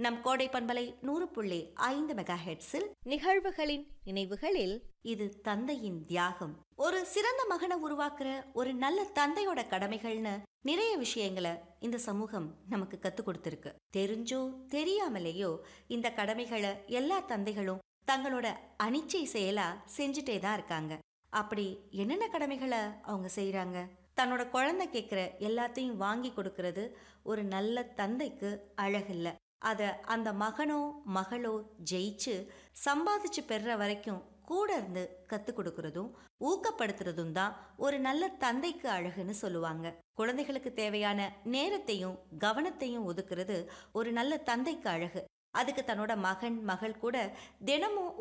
நம் கோடை பண்பலை நூறு புள்ளி ஐந்து மெகா ஹெட்ஸில் நிகழ்வுகளின் நினைவுகளில் இது தந்தையின் தியாகம் ஒரு சிறந்த மகனை உருவாக்குற ஒரு நல்ல தந்தையோட கடமைகள்னு நிறைய விஷயங்களை இந்த சமூகம் நமக்கு கத்துக் கொடுத்திருக்கு தெரிஞ்சோ தெரியாமலேயோ இந்த கடமைகளை எல்லா தந்தைகளும் தங்களோட அனிச்சை செயலா செஞ்சுட்டே தான் இருக்காங்க அப்படி என்னென்ன கடமைகளை அவங்க செய்றாங்க தன்னோட குழந்தை கேட்குற எல்லாத்தையும் வாங்கி கொடுக்கறது ஒரு நல்ல தந்தைக்கு அழகில்ல அதை அந்த மகனோ மகளோ ஜெயிச்சு சம்பாதிச்சு பெறுற வரைக்கும் கூட இருந்து கற்றுக் கொடுக்கறதும் ஊக்கப்படுத்துறதும் தான் ஒரு நல்ல தந்தைக்கு அழகுன்னு சொல்லுவாங்க குழந்தைகளுக்கு தேவையான நேரத்தையும் கவனத்தையும் ஒதுக்குறது ஒரு நல்ல தந்தைக்கு அழகு அதுக்கு தன்னோட மகன் மகள் கூட தினமும்